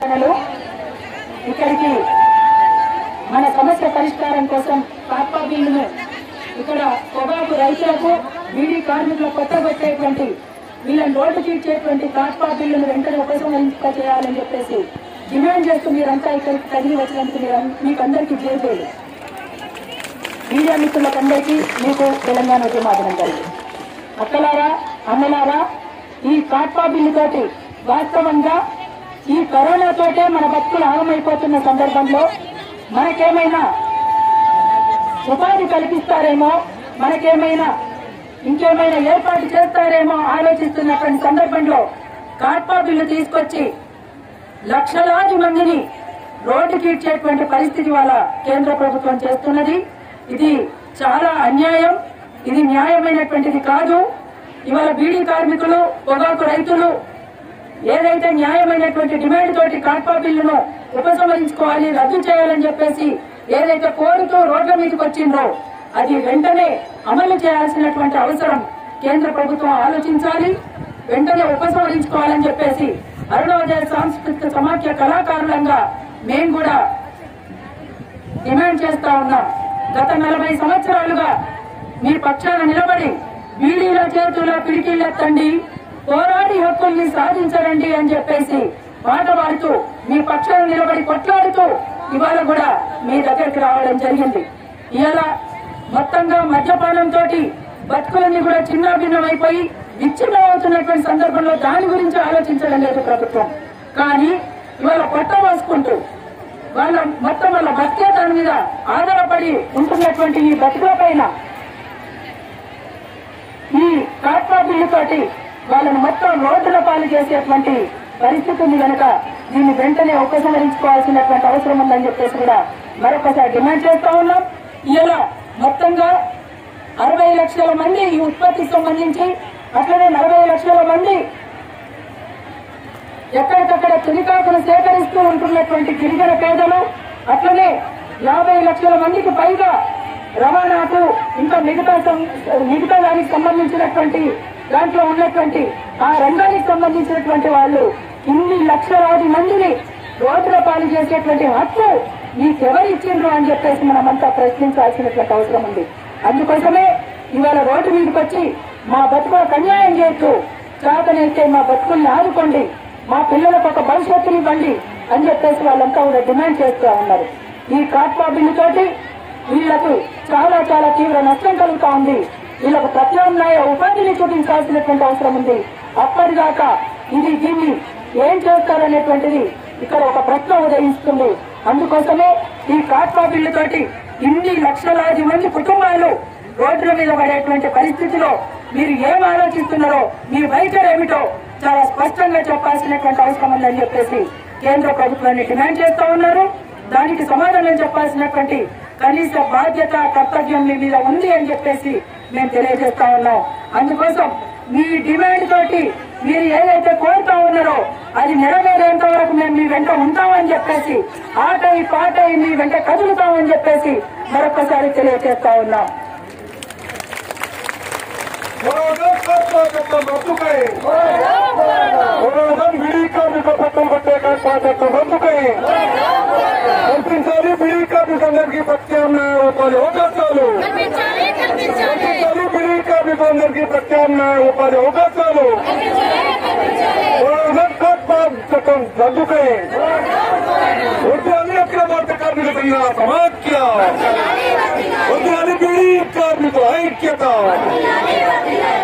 ప్రజలు ఇక్కడికి మన సమస్య పరిష్కారం కోసం కాపా బిల్లును ఇక్కడ పొగాకు రైతులకు బీడీ కార్మికులకు కొట్టబెట్టేటువంటి వీళ్ళని రోడ్డు తీర్చేటువంటి కాపా బిల్లును వెంటనే ఉపసంహరించుక చేయాలని చెప్పేసి డిమాండ్ చేస్తూ మీరంతా ఇక్కడికి కదిలి వచ్చినందుకు మీరు మీకు అందరికీ చేసేది మీడియా మిత్రులకు అందరికీ మీకు తెలంగాణ ఉద్యమాదనం కలిగి అక్కలారా అన్నలారా ఈ కాట్పా బిల్లు తోటి వాస్తవంగా ఈ కరోనా తోటే మన బతుకులు ఆగమైపోతున్న సందర్భంలో మనకేమైనా ఉపాధి కల్పిస్తారేమో మనకేమైనా ఇంకేమైనా ఏర్పాటు చేస్తారేమో ఆలోచిస్తున్నటువంటి సందర్భంలో కాట్పా బిల్లు తీసుకొచ్చి లక్షలాది మందిని రోడ్డుకి ఇచ్చేటువంటి పరిస్థితి వాళ్ళ కేంద్ర ప్రభుత్వం చేస్తున్నది ఇది చాలా అన్యాయం ఇది న్యాయమైనటువంటిది కాదు ఇవాళ బీడీ కార్మికులు పొగాకు రైతులు ఏదైతే న్యాయమైనటువంటి డిమాండ్ తోటి కాట్పా బిల్లును ఉపసంహరించుకోవాలి రద్దు చేయాలని చెప్పేసి ఏదైతే కోరుతూ రోడ్ల మీదకి వచ్చిందో అది వెంటనే అమలు చేయాల్సినటువంటి అవసరం కేంద్ర ప్రభుత్వం ఆలోచించాలి వెంటనే ఉపసంహరించుకోవాలని చెప్పేసి అరుణోదయ సాంస్కృతిక సమాఖ్య కళాకారులంగా మేము కూడా డిమాండ్ చేస్తా ఉన్నాం గత నలభై సంవత్సరాలుగా మీ పక్షాన నిలబడి బీడీల చేతుల పిడికిళ్ళెత్తండి పోరాడి హక్కుల్ని సాధించరండి అని చెప్పేసి పాట పాడుతూ మీ పక్షాన నిలబడి కొట్లాడుతూ ఇవాళ కూడా మీ దగ్గరికి రావడం జరిగింది ఇవాళ మొత్తంగా మద్యపానంతో బతుకులన్నీ కూడా చిన్న భిన్నమైపోయి విచ్ఛిన్నమవుతున్నటువంటి సందర్భంలో దాని గురించి ఆలోచించడం లేదు ప్రభుత్వం కానీ ఇవాళ పట్ట వేసుకుంటూ వాళ్ళ మొత్తం వాళ్ళ బతికే దాని మీద ఆధారపడి ఉంటున్నటువంటి ఈ బతుకుల పైన ఈ కాట్పా బిల్లు తోటి వాళ్ళని మొత్తం రోడ్డుల పాలు చేసేటువంటి పరిస్థితి ఉంది కనుక దీన్ని వెంటనే ఉపసంహరించుకోవాల్సినటువంటి అవసరం ఉందని చెప్పేసి కూడా మరొకసారి డిమాండ్ చేస్తా ఉన్నాం ఇలా మొత్తంగా అరవై లక్షల మంది ఈ ఉత్పత్తికి సంబంధించి అట్లనే నలభై లక్షల మంది ఎక్కడికక్కడ తులికాకును సేకరిస్తూ ఉంటున్నటువంటి గిరిజన పేదలు అట్లనే యాభై లక్షల మందికి పైగా రవాణాకు ఇంకా మిగతా సం- మిగతా దానికి సంబంధించినటువంటి దాంట్లో ఉన్నటువంటి ఆ రంగానికి సంబంధించినటువంటి వాళ్ళు ఇన్ని లక్షలాది మందిని రోడ్ల పాలు చేసేటువంటి హక్కు మీకెవరు ఇచ్చిండ్రు అని చెప్పేసి మనమంతా ప్రశ్నించాల్సినటువంటి అవసరం ఉంది అందుకోసమే ఇవాళ రోడ్డు మీదకి వచ్చి మా బతుకులకు అన్యాయం చేయొచ్చు చేతనైతే మా బతుకుల్ని ఆదుకోండి మా పిల్లలకు ఒక భవిష్యత్తుని ఇవ్వండి అని చెప్పేసి వాళ్ళంతా కూడా డిమాండ్ చేస్తూ ఉన్నారు ఈ కాట్పా బిల్లు తోటి వీళ్లకు చాలా చాలా తీవ్ర నష్టం కలుగుతా ఉంది వీళ్ళకు ప్రత్యామ్నాయ ఉపాధిని చూపించాల్సినటువంటి అవసరం ఉంది అప్పటిదాకా ఇది దీన్ని ఏం చేస్తారనేటువంటిది ఇక్కడ ఒక ప్రశ్న ఉదయిస్తుంది అందుకోసమే ఈ కాట్పా బిల్లు తోటి ఇన్ని లక్షలాది మంది కుటుంబాలు రోడ్ల మీద పడేటువంటి పరిస్థితిలో మీరు ఏం ఆలోచిస్తున్నారో మీ వైఖరి ఏమిటో చాలా స్పష్టంగా చెప్పాల్సినటువంటి అవసరం ఉందని చెప్పేసి కేంద్ర ప్రభుత్వాన్ని డిమాండ్ చేస్తా ఉన్నారు దానికి సమాధానం చెప్పాల్సినటువంటి కనీస బాధ్యత కర్తవ్యం మీ మీద ఉంది అని చెప్పేసి మేము తెలియజేస్తా ఉన్నాం అందుకోసం మీ డిమాండ్ తోటి మీరు ఏదైతే కోరుతా ఉన్నారో అది నెరవేరేంత వరకు మేము మీ వెంట ఉంటామని చెప్పేసి ఆటై పాటై మీ వెంట కదులుతామని చెప్పేసి మరొకసారి తెలియజేస్తా ఉన్నాం పోరాటం కర్త చట్టం రద్దుకై పోరాటం బిడీ కార్మిక పట్టం పట్టే కర్త చట్టం రద్దుకై కల్పించాలి బిడీ కార్మికులందరికీ ప్రత్యామ్నాయ ఉపాధి అవకాశాలు కల్పించాలి కల్పించాలి కల్పించాలి బిడీ కార్మికులందరికీ ప్రత్యామ్నాయ ఉపాధి అవకాశాలు పోరాటం కర్త చట్టం రద్దుకై వద్దాలి అక్రమార్త కార్మిక సంఘాల సమాఖ్య వద్దాలి బిడీ కార్మికుల ఐక్యత